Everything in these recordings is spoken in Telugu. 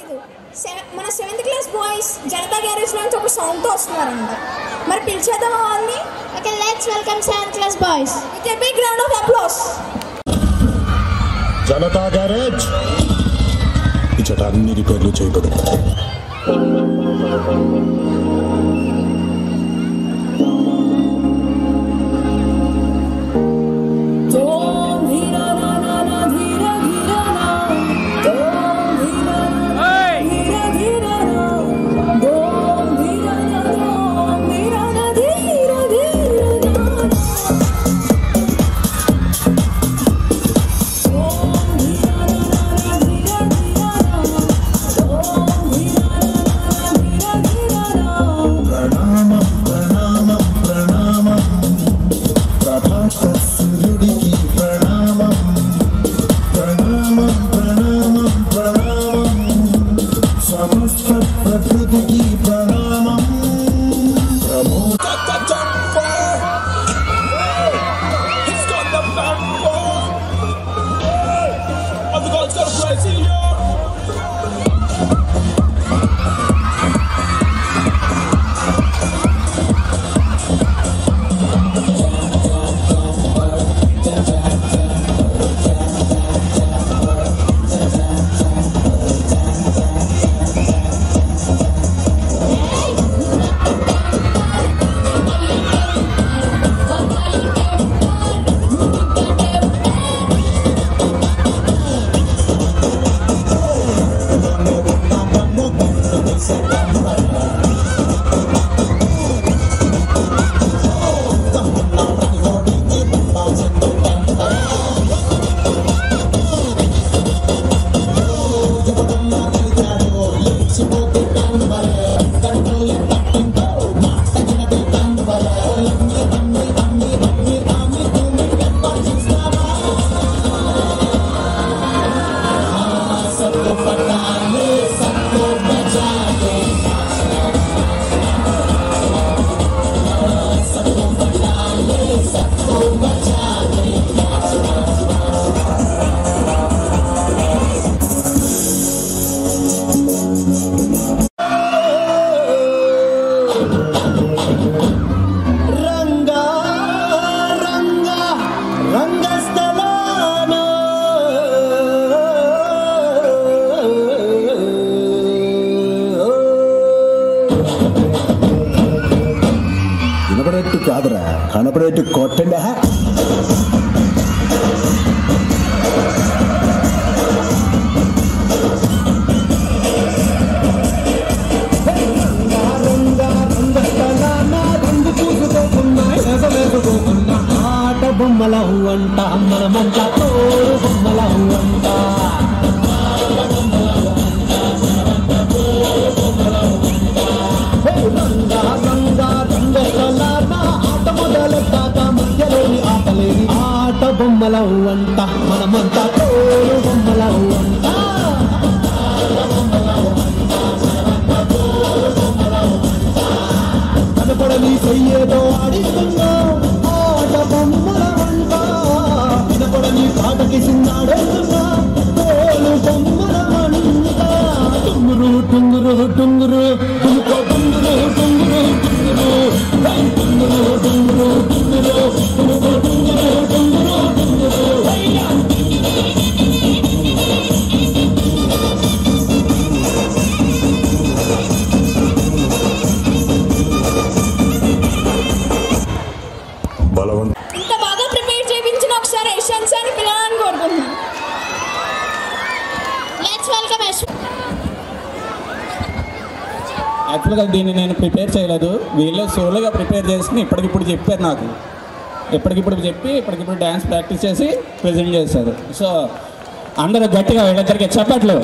లేదు సెవెన్ మన seventh class boys Janatha Garage నుంచి ఒక సౌండ్తో వస్తున్నారంట మరి పిలిచేద్దామా వాళ్ళని okay let's welcome seventh class boys with big round of applause Janatha Garage ఇచ్చట అన్ని రిపేర్లు చేయబడు ప్రణామం ప్రణామం ప్రణామం ప్రభాత సూర్యుడికి ప్రణామం ప్రణామం ప్రణామం ప్రణామం సమస్త ప్రకృతికి ప్రణామం ప్రమోద రంగా రంగా రంగస్థలాన వినపడేట్టు కాదురా కనపడేట్టు కొట్టండి హా ఆట బొమ్మల అంట మనమంతా తోడు బొమ్మల అంట రంగా రంగా రంగస్థలాన ఆట మొదలెట్టాక మధ్యలోని ఆటలేని ఆట బొమ్మల అంట మనమంతా తోడు బొమ్మల అంట కనపడని చెయ్యేదో ఆడిస్తున్నా ఆట బొమ్మల వంట వినపడని పాటకి సిన్నాడేస్తున్నా తోలు బొమ్మల వంట టుంగురు టుంగురు టుంగురు టుముకో టుంగురు టుంగురు టుంగురు హై, టుంగురు టుంగురు టుంగురు టుముకో టుంగురు టుంగురు టుంగురు హయ్యా. బలవంత ఇంత బాగా ప్రిపేర్ చేయించిన ఒకసారి యశ్వంత్ సార్ని పిలవాలని కోరుకుంటున్నాను లెట్స్ వెల్కమ్ యాక్చువల్గా దీన్ని నేను ప్రిపేర్ చేయలేదు వీళ్ళే సోలోగా ప్రిపేర్ చేసుకుని ఇప్పటికిప్పుడు చెప్పారు నాకు ఇప్పటికిప్పుడు చెప్పి ఇప్పటికిప్పుడు డ్యాన్స్ ప్రాక్టీస్ చేసి ప్రజెంట్ చేశారు సో అందరూ గట్టిగా వీళ్ళిద్దరికి చెప్పట్లు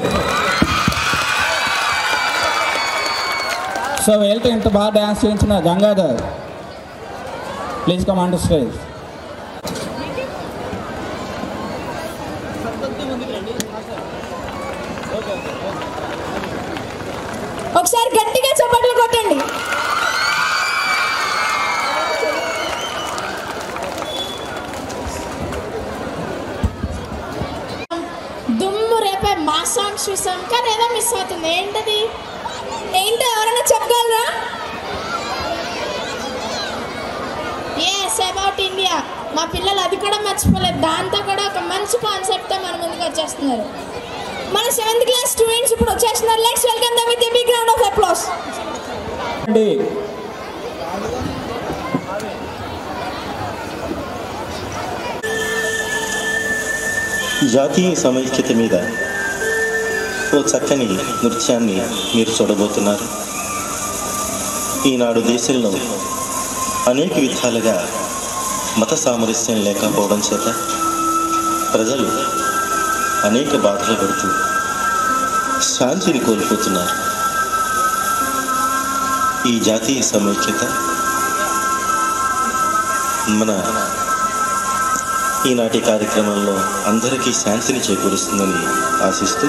సో వీళ్ళతో ఇంత బాగా డ్యాన్స్ చేయించిన Gangadhar please come on to stage ఒకసారి గట్టిగా చప్పట్లు కొట్టండి దుమ్ము రేపే మా సాంగ్స్ సాంగ్స్ చూస్తాం కానీ ఏదో మిస్ అవుతుంది ఏంటది ఏంటో ఎవరైనా చెప్పగలరా ఎస్ అబౌట్ ఇండియా మా పిల్లలు అది కూడా మర్చిపోలేదు దాంతో కూడా ఒక మంచి కాన్సెప్ట్తో మన ముందుకు వచ్చేస్తున్నారు మన సెవెంత్ క్లాస్ స్టూడెంట్స్ ఇప్పుడు వచ్చేస్తున్నారు let's welcome them with big round of applause అండి జాతీయ సమైక్యత మీద ఓ చక్కని నృత్యాన్ని మీరు చూడబోతున్నారు ఈనాడు దేశంలో అనేక విధాలుగా మత సామరస్యం లేకపోవడం చేత ప్రజలు అనేక బాధలు పడుతూ శాంతిని కోల్పోతున్నారు ఈ జాతీయ సమైక్యత మన ఈనాటి కార్యక్రమంలో అందరికీ శాంతిని చేకూరుస్తుందని ఆశిస్తూ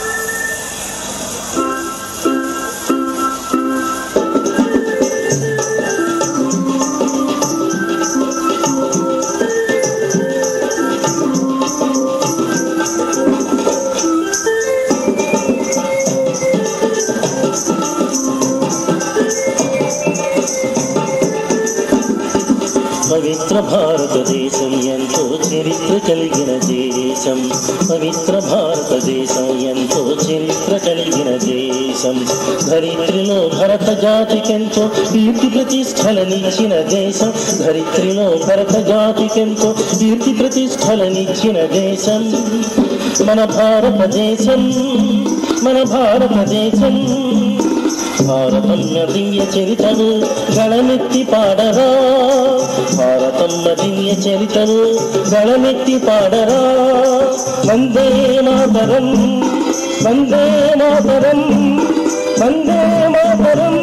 పవిత్ర భారతదేశం ఎంతో చరిత్ర కలిగిన దేశం పవిత్ర భారతదేశం ఎంతో చరిత్ర కలిగిన దేశం ధరిత్రిలో భరత జాతికెంతో కీర్తి ప్రతిష్టలనిచ్చిన దేశం ధరిత్రిలో భరత జాతికెంతో కీర్తి ప్రతిష్టలనిచ్చిన దేశం మన భారతదేశం మన భారతదేశం భారతమ్మ దివ్య చరితను గళమెత్తి పాడరా భారతమ్మ దివ్య చరితను గళమెత్తి పాడరా వందే మాతరం వందే మాతరం వందే మాతరం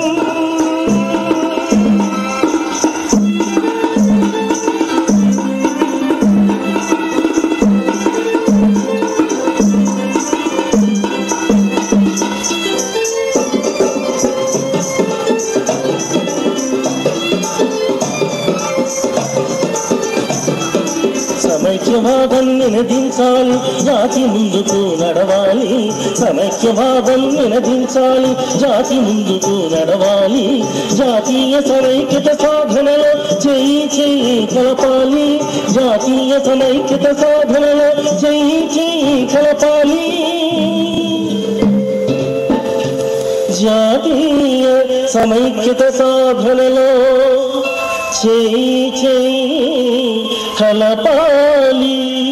సమైక్యవాదం నినదించాలి జాతి ముందుకు నడవాలి సమైక్యవాదం నినదించాలి జాతి ముందుకు నడవాలి జాతీయ సమైక్యత సాధనలో చేయి చేయి కలపాలి జాతీయ సమైక్యత సాధనలో చేయి చేయి కలపాలి జాతీయ సమైక్యత సాధనలో చేయి చేయి కలపాలి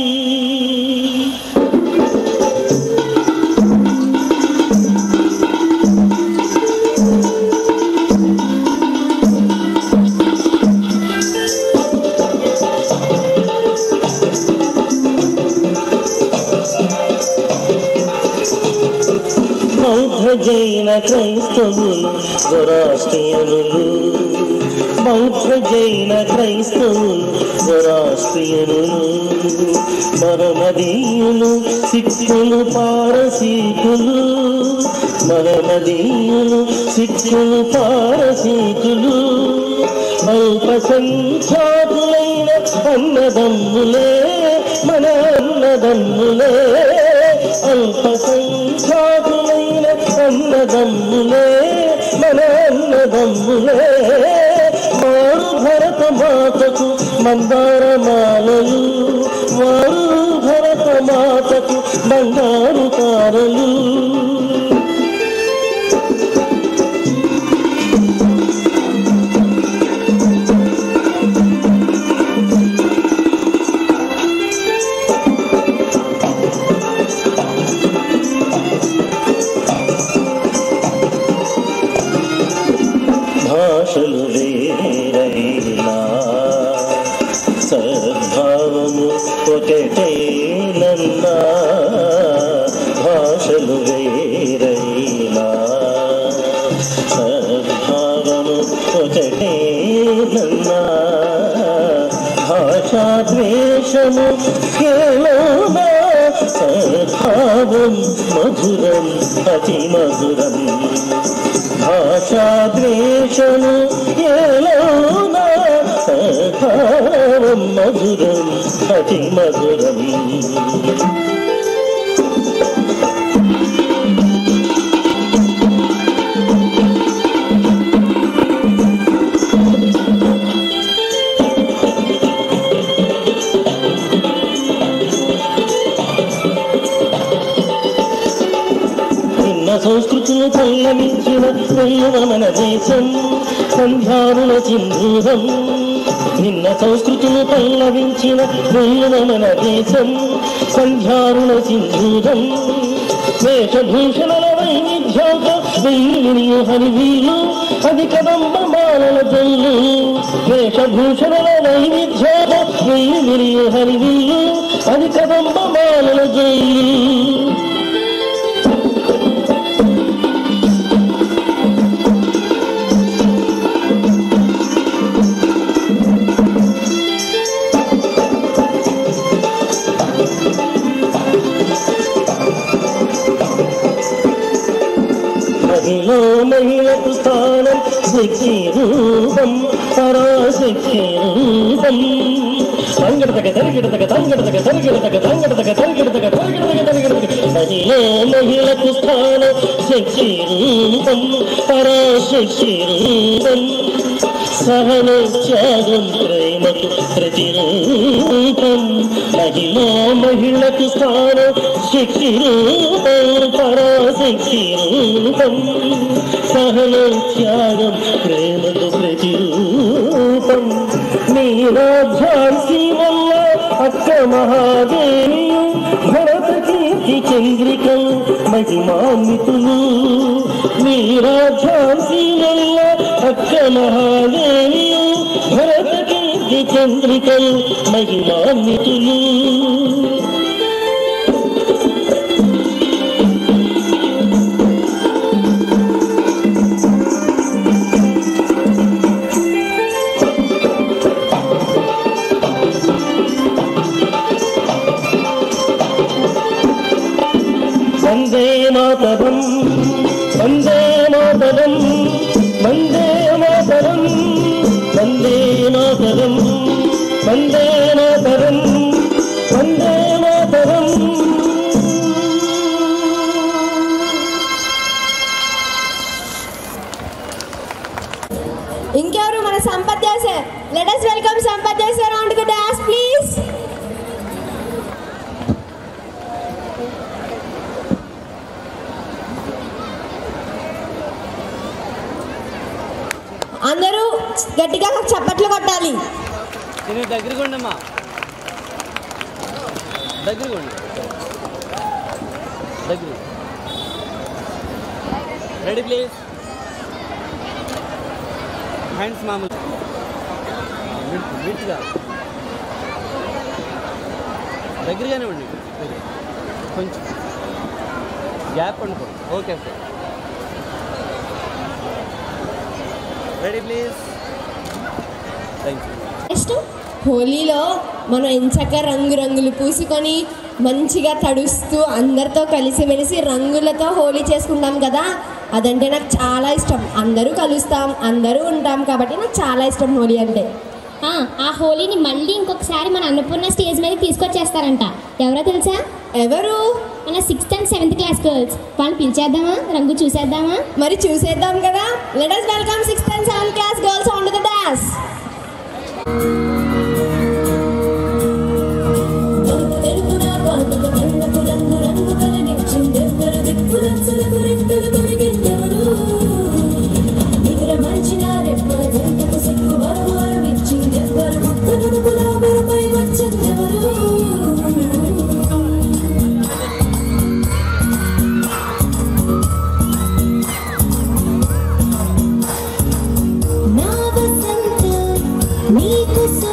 బౌద్ధ జైన క్రైస్తవులు జొరాస్ట్రియనులు బౌద్ధ జైన క్రైస్తవులు జొరాస్ట్రియనులు మరమదీయులు సిక్కులు పారసీకులు మరమదీయులు సిక్కులు పారసీకులు అల్పసంఖ్యాకులైన అన్నదమ్ములే మన అన్నదమ్ములే అల్పసంఖ్యాకులైన అన్నదమ్ములే మన అన్నదమ్ములే వారు భరత మాతకు మందారమాలలు వారు భరత మాతకు బంగారు తారలు భాషలు వేరైనా సద్భావము ఒకటేనన్నా భాషలు వేరైనా సద్భావము ఒకటేనన్నా భాషా ద్వేషము కేలోనా సద్భావం మధురం అతి మధురం భాషాద్వేషము ఏలోనా సద్భావం మధురం అతి మధురం నిన్న సంస్కృతిని పల్లవించిన వెల్లువ మన దేశం సంధ్యారుల సింధూరం నిన్న సంస్కృతిని పల్లవించిన వెల్లువ మన దేశం సంధ్యారుల సింధూరం వేషభూషణల వైవిధ్యంతో వెయ్యి హరివీలు అది కదంబ మాలల జల్లు వేషభూషణల వైవిధ్యంతో వెయ్యి హరివీలు అది కదంబ మాలల జల్లు మహిళో మహిళకు స్థానం శక్తి రూపం పరాశక్తి రూపం తంగడతగ తరిగిడతగ తంగడతగ తరిగిడతగ తంగడతగ తరిగిడతగ తరిగిడతగ తరిగిడతగ మహిళో మహిళకు స్థానం శక్తి రూపం పరాశక్తి రూపం సహన త్యాగం ప్రేమకు ప్రతిరూపం మహిళా మహిళకు స్థానం శక్తి రూపం పరాశక్తి రూపం సహన త్యాగం ప్రేమకు ప్రతిరూపం మీరా ఝాన్సీ వల్ల అక్క మహాదేవి భరత కీర్తి చంద్రికం మహిమాన్వితులు మీరా ఝాన్సీ వల్ల అక్క మహాదేవి భరత కీర్తి చంద్రికం మహిమాన్వితులు వందే మాతరం వందే మాతరం వందే మాతరం వందే మాతరం వందే మాతరం వందే మాతరం ఇంకెవరు మన సంపత్ చేసే లెట్ us వెల్కమ్ సంపత్ చేసే రౌండ్ కు డాన్స్ ప్లీజ్ అందరూ గట్టిగా చప్పట్లు కొట్టాలి నేను దగ్గరగా ఉండమ్మా దగ్గరగా ఉండు దగ్గర రెడీ ప్లీజ్ హ్యాండ్స్ మామూలు విడ్త్ విడ్త్గా దగ్గరగానే ఉండి దగ్గర. కొంచెం గ్యాప్ అనుకో okay okay ready please thank you next హోలీలో మనం ఎంచక్క రంగు రంగులు పూసుకొని మంచిగా తడుస్తూ అందరితో కలిసిమెలిసి రంగులతో హోలీ చేసుకుంటాం కదా అదంటే నాకు చాలా ఇష్టం అందరూ కలుస్తాం అందరూ ఉంటాం కాబట్టి నాకు చాలా ఇష్టం హోలీ అంటే ఆ, ఆ హోలీని మళ్ళీ ఇంకొకసారి మన అన్నపూర్ణ స్టేజ్ మీద తీసుకొచ్చేస్తారంట ఎవరో తెలుసా ఎవరు మన sixth and seventh class girls వాళ్ళు పిలిచేద్దామా రంగు చూసేద్దామా మరి చూసేద్దాం కదా let us welcome sixth and seventh class girls on to the dance నీకు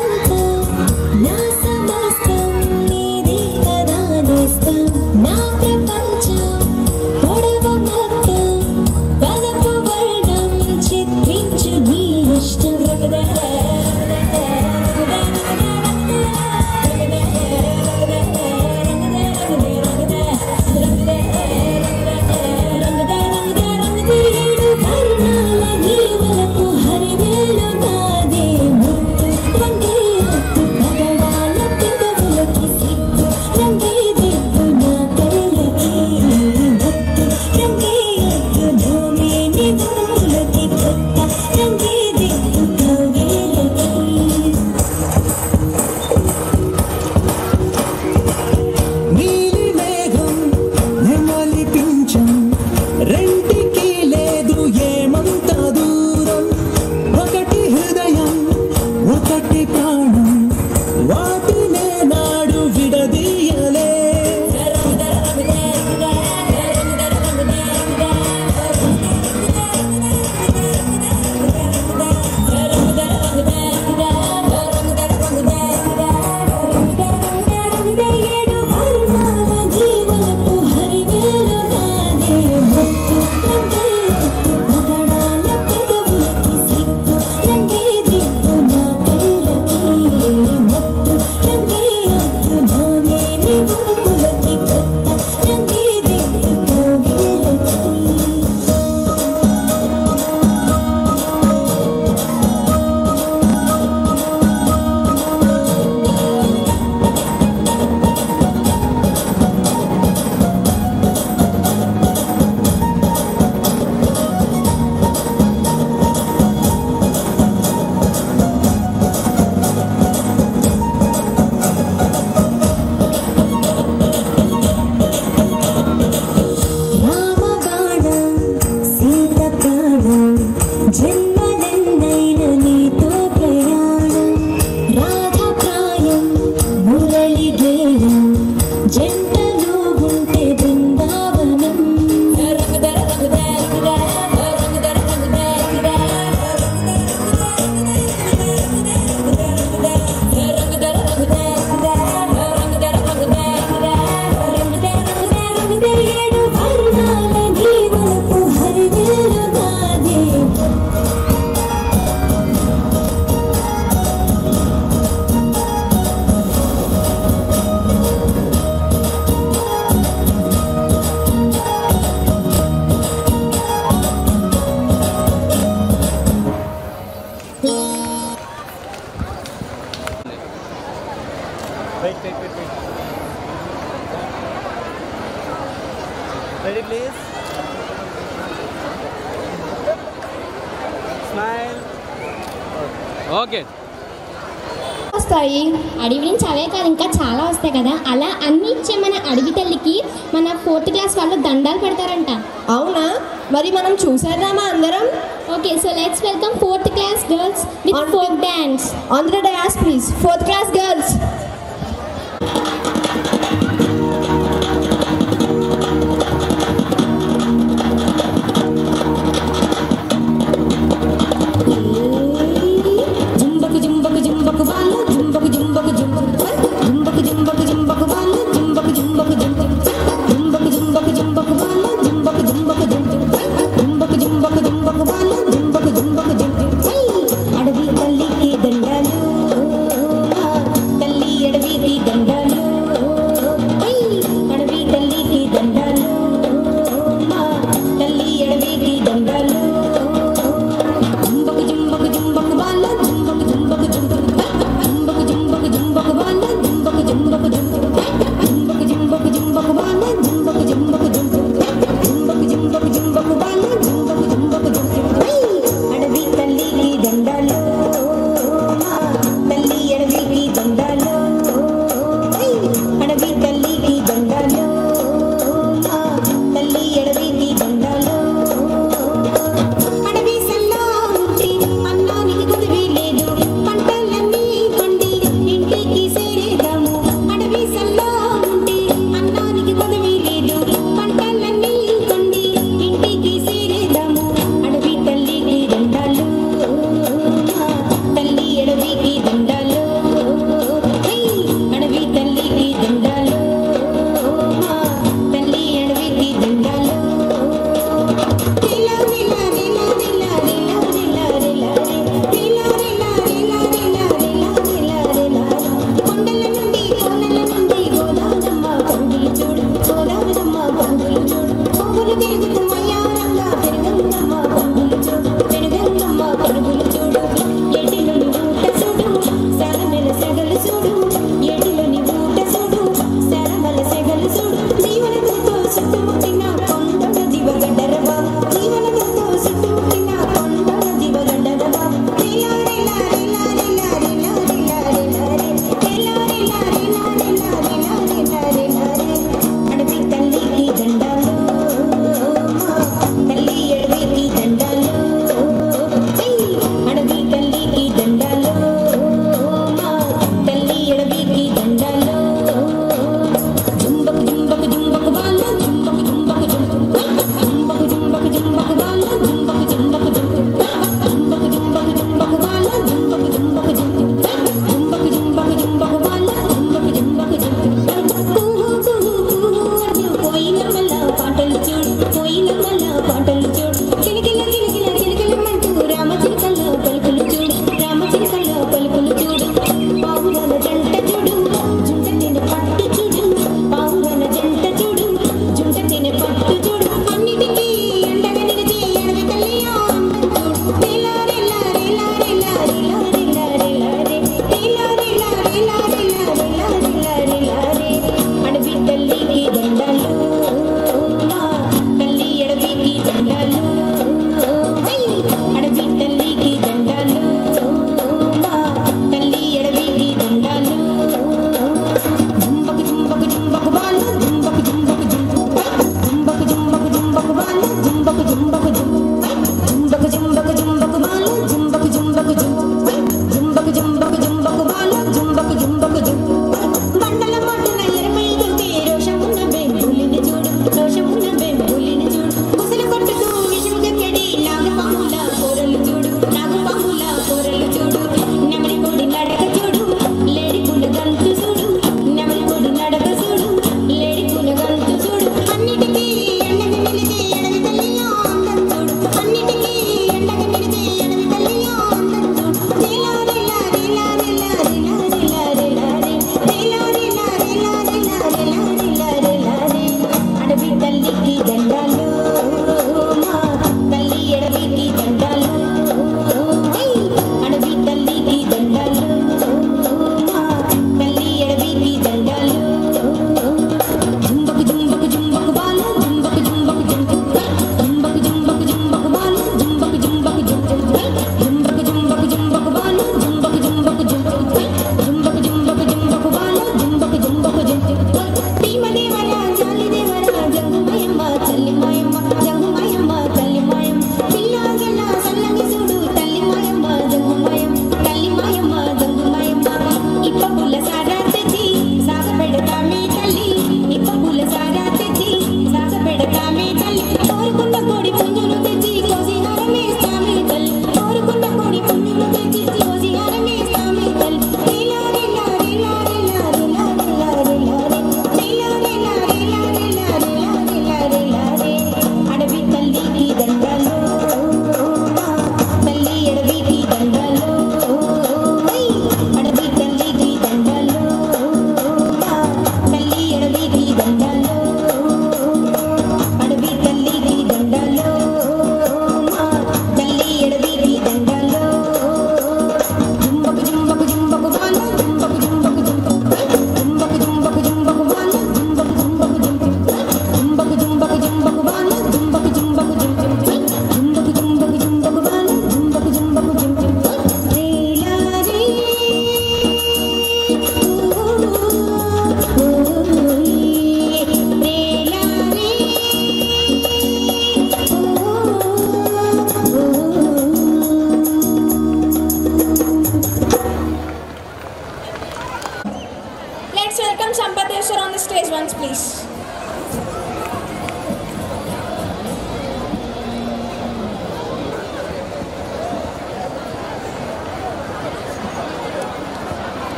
ఓకే వస్తాయి అడవి నుంచి అవే కాదు ఇంకా చాలా వస్తాయి కదా అలా అన్ని ఇచ్చే మన అడవి తల్లికి మన ఫోర్త్ క్లాస్ వాళ్ళు దండాలు పెడతారంట అవునా మరి మనం చూసేద్దామా అందరం okay so let's welcome fourth class girls with On- folk dance on the dais please fourth class girls జుంబకు జుంబకు జుంబకు వాళ్ళు జుంబకు జుంబకు జుంబకు జుంబకు జుంబకు జుంబకు వాళ్ళు జుంబకు జుంబకు జుంబకు జుంబకు జుంబకు జుంబకు వాళ్ళు జుంబకు జుంబకు జుంబకు జుంబకు జుంబకు జుంబకు వాళ్ళు జుంబకు జుంబకు జుంబకు అడవి తల్లికి దండాలు తల్లి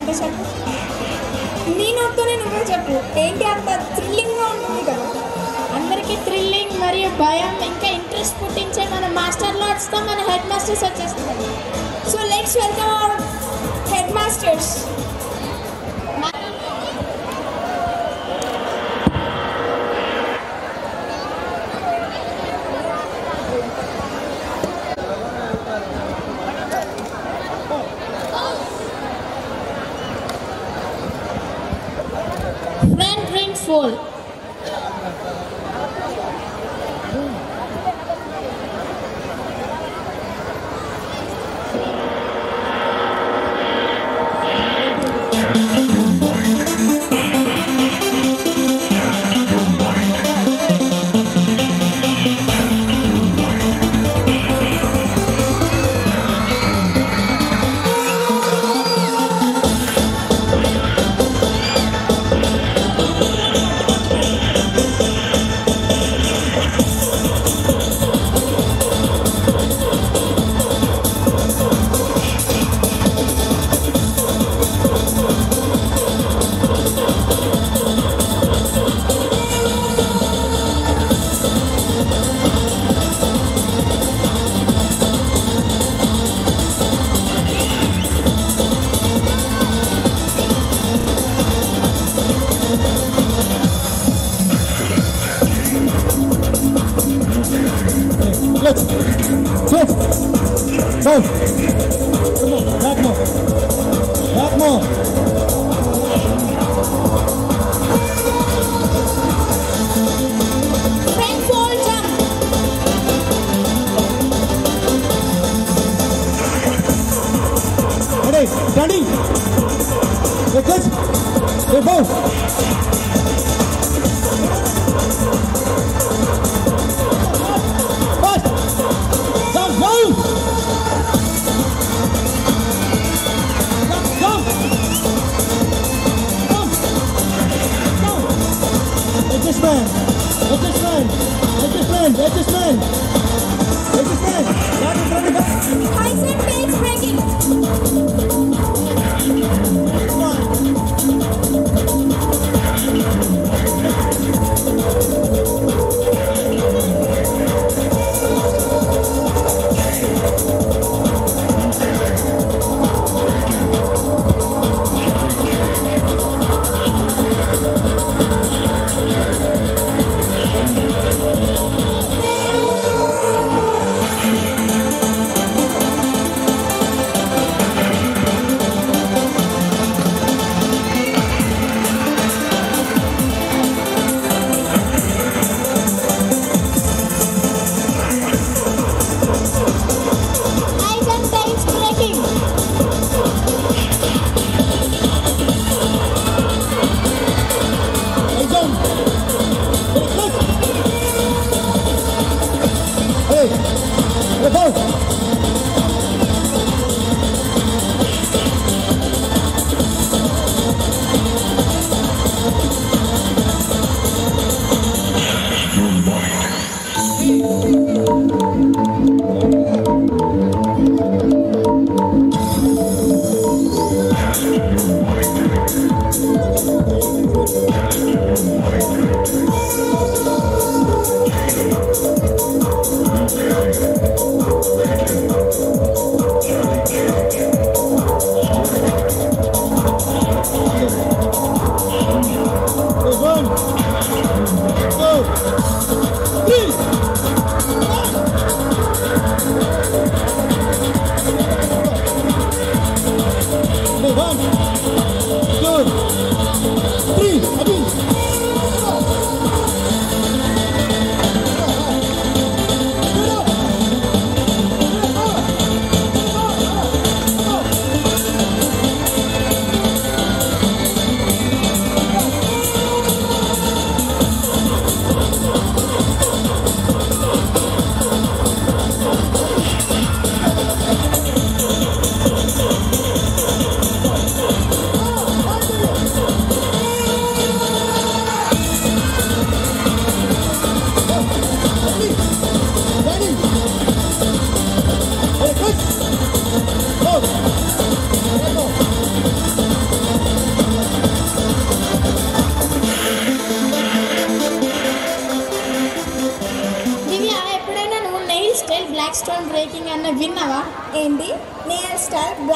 ఏంటో చెప్పు నీ నోట్తోనే నువ్వే చెప్పు ఏంటి అంత థ్రిల్లింగ్గా ఉంటుంది కదా అందరికీ థ్రిల్లింగ్ మరియు భయం ఇంకా ఇంట్రెస్ట్ పుట్టించే మన మాస్టర్ లాడ్స్తో మన హెడ్ మాస్టర్స్ వచ్చేస్తున్నారు so let's welcome our head masters front ring fall Let's. Shift. Move. Come on. Back more. Back more. Front fall jump Ready. Standing. Like this. Hey, move. Fast. Jump, move. Jump, jump. Jump. Jump. Like this man. Like this man. Like this man. Like this man. Like this man. Not in front of us. Bicep page breaking. Eyes and page breaking. Hey, jump. Hey, click. Hey, let go. Hey, one, two, three. Hey, one, two, three. Again.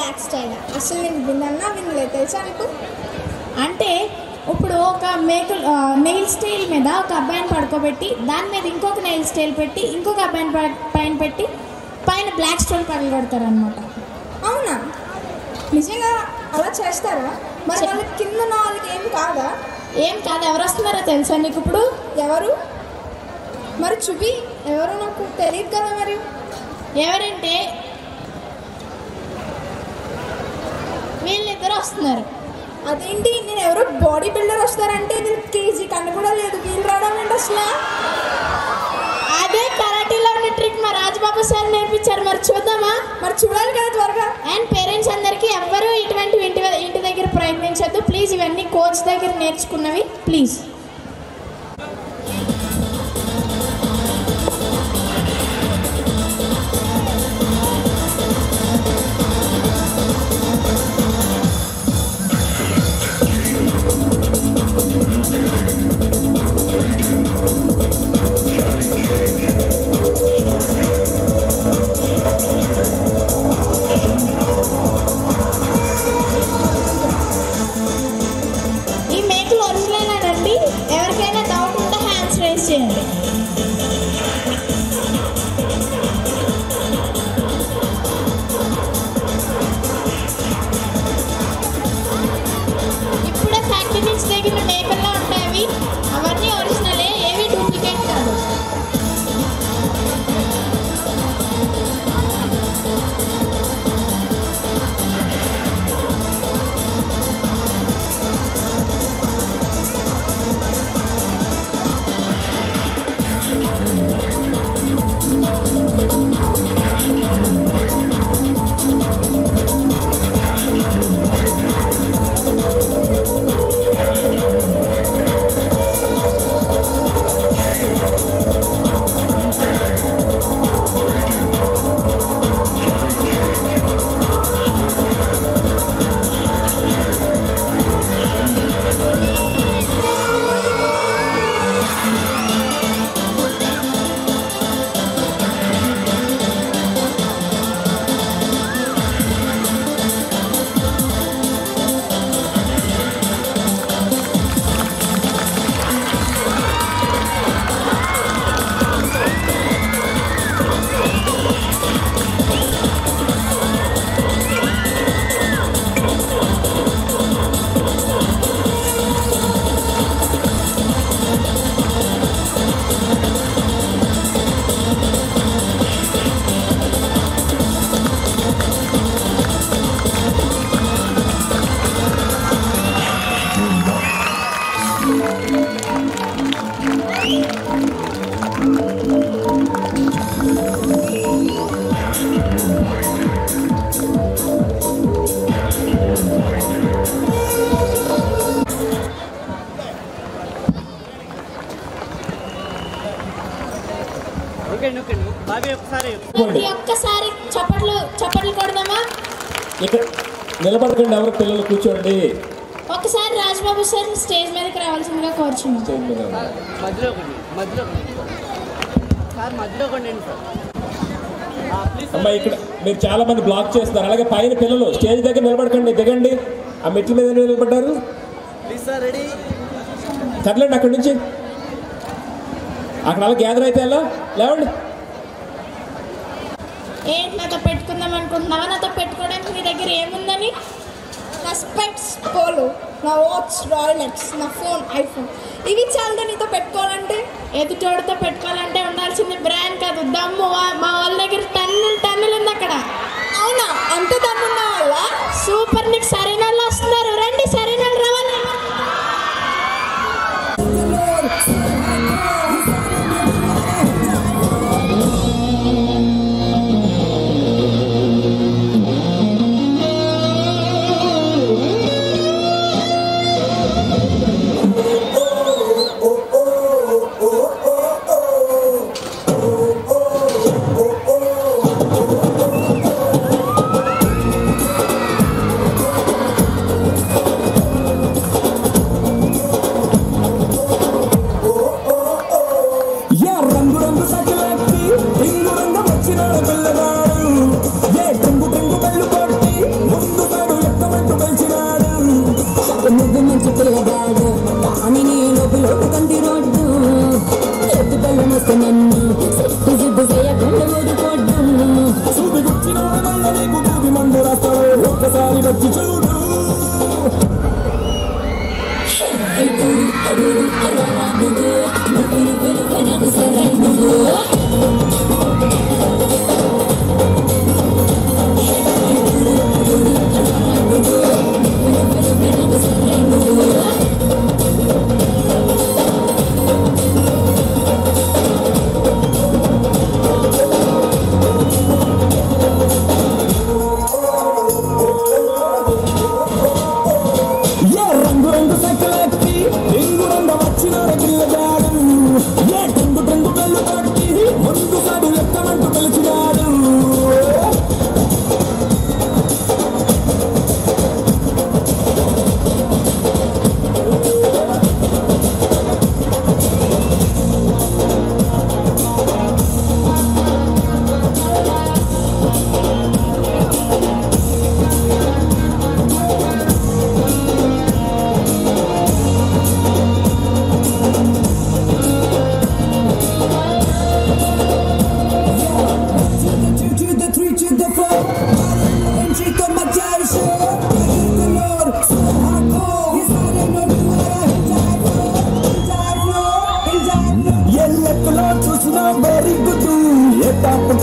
Black style అసలు నేను విన్నా వినలేదు తెలుసా నీకు అంటే ఇప్పుడు ఒక మేకల్ నెయిల్ స్టైల్ మీద ఒక అబ్బాయిని పడుకోబెట్టి దాని మీద ఇంకొక నెయిల్ స్టైల్ పెట్టి ఇంకొక అబ్బాయిని ప- పైన పెట్టి పైన బ్లాక్ స్టోన్ పగలు కొడతారు అనమాట అవునా నిజంగా అలా చేస్తారా మరి వాళ్ళకి కింద ఉన్న వాళ్ళకి ఏం కాదా ఏం కాదు ఎవరు వస్తున్నారో తెలుసా నీకు ఇప్పుడు ఎవరు మరి చూపి ఎవరు నాకు తెలియదు కదా మరి ఎవరంటే వీళ్ళిద్దరు వస్తున్నారు అదేంటి నేను ఎవరో బాడీ బిల్డర్ వస్తారంటే నేను కేజీ కన్ను కూడా లేదు వీళ్ళు రావడం ఏంటి అసలు అదే కరాటీలో ఉన్న ట్రిక్ మా రాజబాబు సార్ నేర్పించారు మరి చూద్దామా మరి చూడాలి కదా త్వరగా అండ్ పేరెంట్స్ అందరికీ ఎవ్వరూ ఇటువంటి ఇంటి ఇంటి దగ్గర ప్రయత్నించొద్దు ప్లీజ్ ఇవన్నీ కోచ్ దగ్గర నేర్చుకున్నవి ప్లీజ్ ఈ మేకలు ఒరిజినల్ అండి ఎవరికైనా డౌట్ ఉంటే హ్యాండ్స్ రేస్ చేయండి ఇప్పుడే ఫ్యాక్టరీ నుంచి దిగిన మేకల్లో ఉంటాయి అవి అవన్నీ ఒరిజినలే ఏవి డూప్లికేట్ కాదు ఓకే ఓకే బాబీ ఒకసారి ప్రతి ఒక్కసారి చప్పట్లు చప్పట్లు కొడదామా ఇక్కడ నిలబడకండి ఎవరు పిల్లలు కూర్చోండి ఒకసారి రాజ్బాబు సార్ స్టేజ్ మీదకి రావాల్సిందిగా కోరుచున్నాం స్టేజ్ మీద మధ్యలో ఒకటి మధ్యలో ఒకటి సార్ మధ్యలో ఒకటి అండి సార్ ఆ, ప్లీజ్ అమ్మా ఇక్కడ మీరు చాలా మంది బ్లాక్ చేస్తున్నారు అలాగే పైన పిల్లలు స్టేజ్ దగ్గర నిలబడకండి దిగండి ఆ మెట్ల మీద నిలబడ్డారు ప్లీజ్ సార్ రెడీ కదలండి అక్కడి నుంచి అక్కడ అలా గ్యాదర్ అయితే ఎలా లేవండి ఏంటి నాతో పెట్టుకుందాం అనుకుంటున్నావా నాతో పెట్టుకోవడానికి నీ దగ్గర ఏముందని నా స్పెక్స్ పోలో నా వాచ్ రాయలెక్స్ నా ఫోన్ ఐఫోన్ ఇవి చాలా నీతో పెట్టుకోవాలంటే ఎదుటోడితో పెట్టుకోవాలంటే ఉండాల్సింది బ్రాండ్ కాదు దమ్ము వా- మా వాళ్ళ దగ్గర టన్నులు టన్నులు ఉంది అక్కడ అవునా అంత దమ్ము ఉన్న వాళ్ళ సూపర్ నీకు సరైన వాళ్ళు వస్తున్నారు రండి సరైన వాళ్ళు రావాలి Oh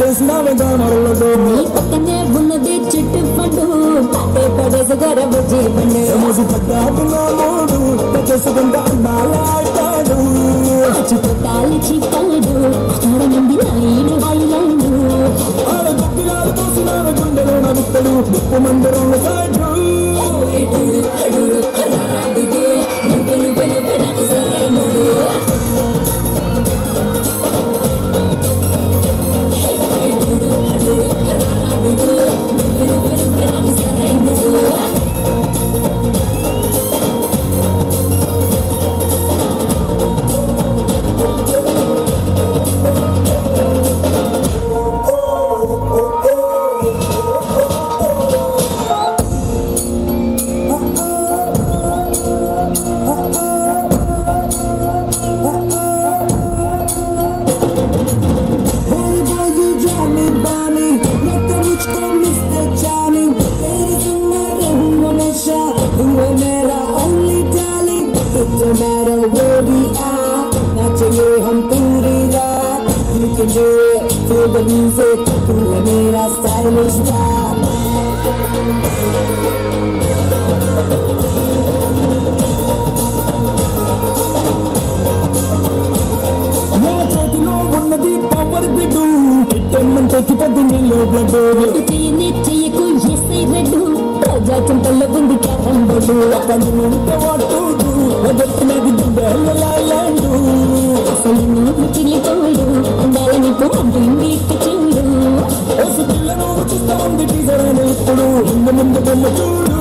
చేసినావే గామరలతో నీ పక్కనే ఉన్నది చెట్టు పండు పట్టే పడేసి గరవ చేయబండు మోసి పడ్డాడు నా మోడు చేసుకుంటా అన్నాలాడాడు చుట్టాలి చిక్కాడు అక్కడ మంది నాయన వైలండు ఆడ గుడ్డిలాలు తోసినావ గుండెలో నడుపుతాడు ఉప్పు మందిరం సాడు Hey boy, you drive me balmy. Nothing which can Mr. Charming. There is another who wanna shop. Who will मेरा only darling. It don't matter where we are. नाचेंगे हम पूरी रात. You can do it. Feel the music. तू है मेरा stylish star. నా చేతిలో ఉన్నది పవర్ బిడ్డు ఇట్టమ్మంటే పొద్దు నీళ్ళు బ్లడ్ చెయ్యని చెయ్యకు ఎస్ఐ రెడ్డు ప్రజా చింతల్లో ఉంది క్యారం బోర్డు అతను ఉంటే వాటుడు వదట్టినది దుబ్బెళ్ళలాడు అసలు నువ్వు చిల్లి తోడు అందాల నీకు అంటుంది ఇట్టు చూడు ఓసు పిల్లను చూస్తా ఉంది టీజర్ అని ఇప్పుడు ముందు ముందు బొమ్మ చూడు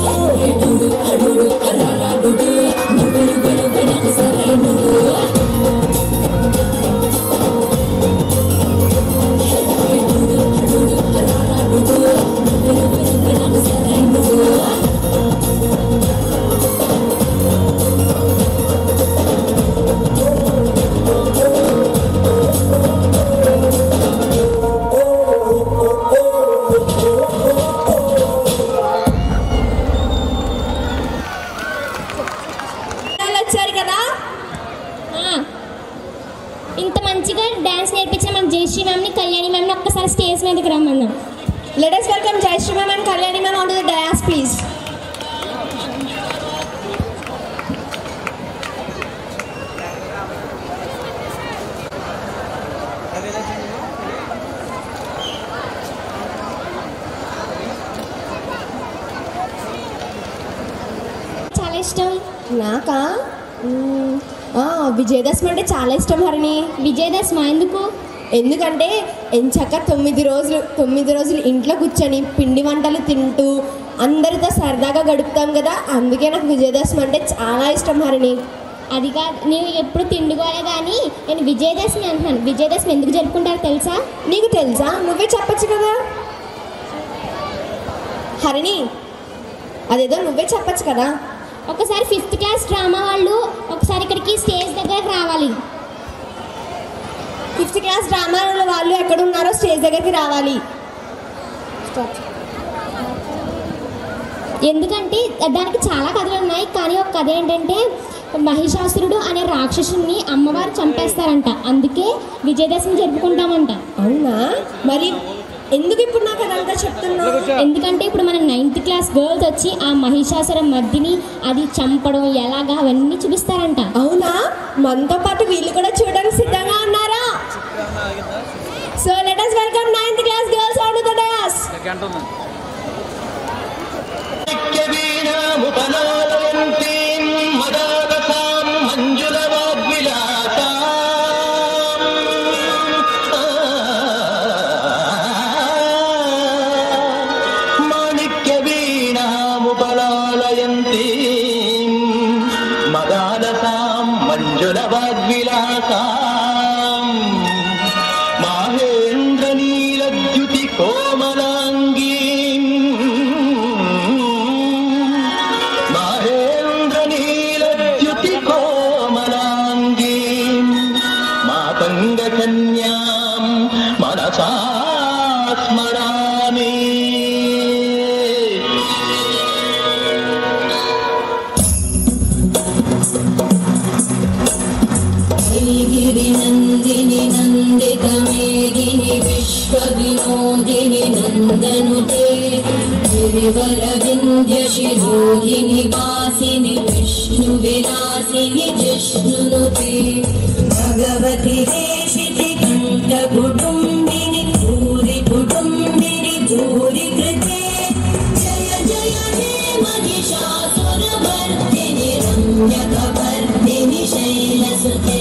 పిల్లలు వచ్చారు కదా ఆ, ఇంత మంచిగా డాన్స్ నేర్పించిన మన జయశ్రీ మ్యామ్ని కళ్యాణి మ్యామ్ని ఒక్కసారి స్టేజ్ మీదకి రమ్మన్నాం let's welcome Jayasri ma'am and Kalyani ma'am on to the dais please చాలా ఇష్టం నాకా మ్మ్, ఆ, విజయదశమి అంటే చాలా ఇష్టం హరిణి విజయదశమి ఎందుకు ఎందుకంటే ఎంచక్క తొమ్మిది రోజులు తొమ్మిది రోజులు ఇంట్లో కూర్చొని పిండి వంటలు తింటూ అందరితో సరదాగా గడుపుతాం కదా అందుకే నాకు విజయదశమి అంటే చాలా ఇష్టం హరిణి అది కాదు నేను ఎప్పుడు తిండుకోలే కానీ నేను విజయదశమి అంటున్నాను విజయదశమి ఎందుకు జరుపుకుంటారో తెలుసా నీకు తెలుసా నువ్వే చెప్పొచ్చు కదా హరిణి అదేదో నువ్వే చెప్పొచ్చు కదా ఒకసారి ఫిఫ్త్ క్లాస్ డ్రామా వాళ్ళు ఒకసారి ఇక్కడికి స్టేజ్ దగ్గరకు రావాలి ఫిఫ్త్ క్లాస్ డ్రామా వాళ్ళు ఎక్కడ ఉన్నారో స్టేజ్ దగ్గరికి రావాలి ఎందుకంటే దానికి చాలా కథలు ఉన్నాయి కానీ ఒక కథ ఏంటంటే మహిషాసురుడు అనే రాక్షసుని అమ్మవారు చంపేస్తారంట అందుకే విజయదశమి జరుపుకుంటామంట అవునా మరి ఎందుకు ఇప్పుడు నాకు అదంతా చెప్తున్నావు ఎందుకంటే ఇప్పుడు మన నైన్త్ క్లాస్ గర్ల్స్ వచ్చి ఆ మహిషాసుర మధ్యని అది చంపడం ఎలాగా అవన్నీ చూపిస్తారంట అవునా మనతో పాటు వీళ్ళు కూడా చూడడానికి సిద్ధంగా ఉన్నారా so let us welcome ninth class girls on the dais మాణిక్యవీణాముపలాలయంతి మదాలసాం మంజులవాగ్విలాసాం మాహేంద్రనీలద్యుతి కోమలాంగీ మాహేంద్రనీలద్యుతి కోమలాంగీ మాతంగకన్యాం మనసా స్మరామి रोहिणि वासिनि विष्णु विलासिनि जिष्णुनुते भगवति देशिति कण्ठकुटुम्बिनि भूरि कुटुम्बिनि भूरि कृते जय जय हे महिषासुरवर्धिनि रम्यकवर्धिनि शैलसुते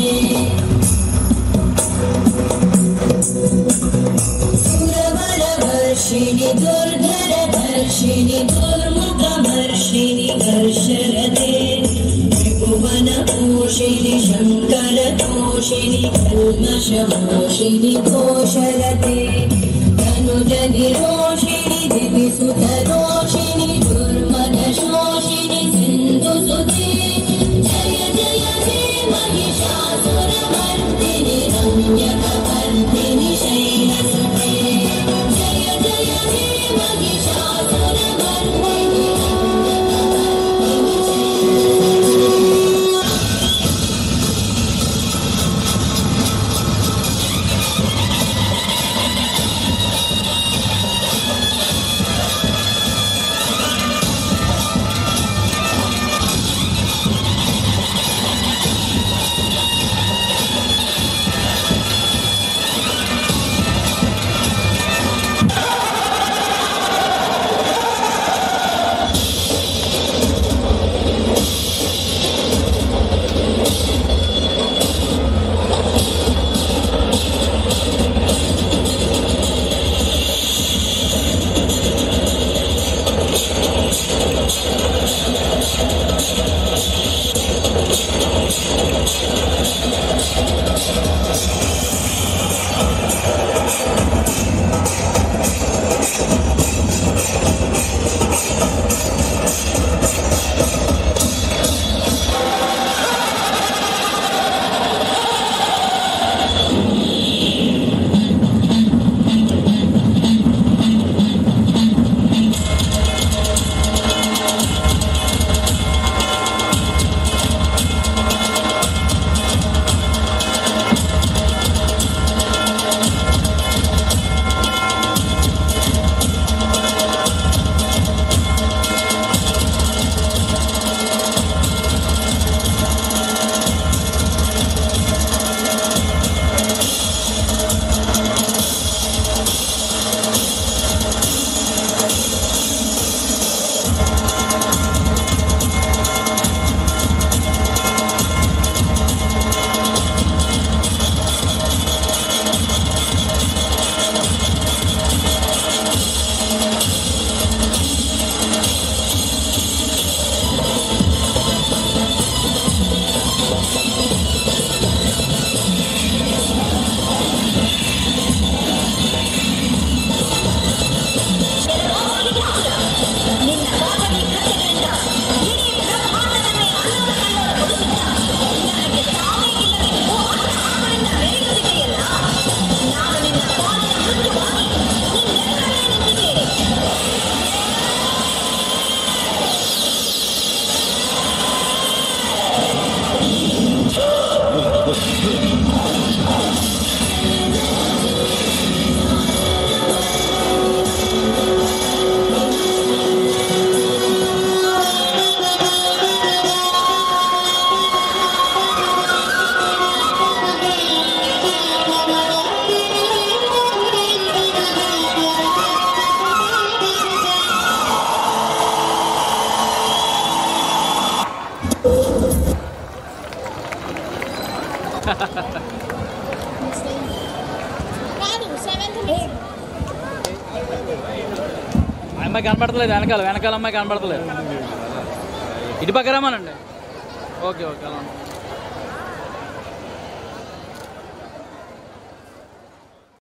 सुरवरवर्षिणि दुर्धरधर्षिणि दुर्मुखवर्षिणि घर्षरते त्रिभुवनपोषिणि शङ्करतोषिणि कल्मषमोषिणि घोषरते धनुजनिरोषिणि दिविसुतरोषिणि दुर्मदशोषिणि सिन्धुसुते जय जय हे महिषासुरमर्दिनि रम्यकवर्दिनि शैलसुते जय जय हे महिषासुरमर्दिनि रम्यकवर्दिनि शैलसुते అమ్మాయి కనపడతలేదు వెనకాల వెనకాల అమ్మాయి కనపడతలేదు ఇటు పక్క రమ్మనండి ఓకే ఓకే అలా ఉండండి.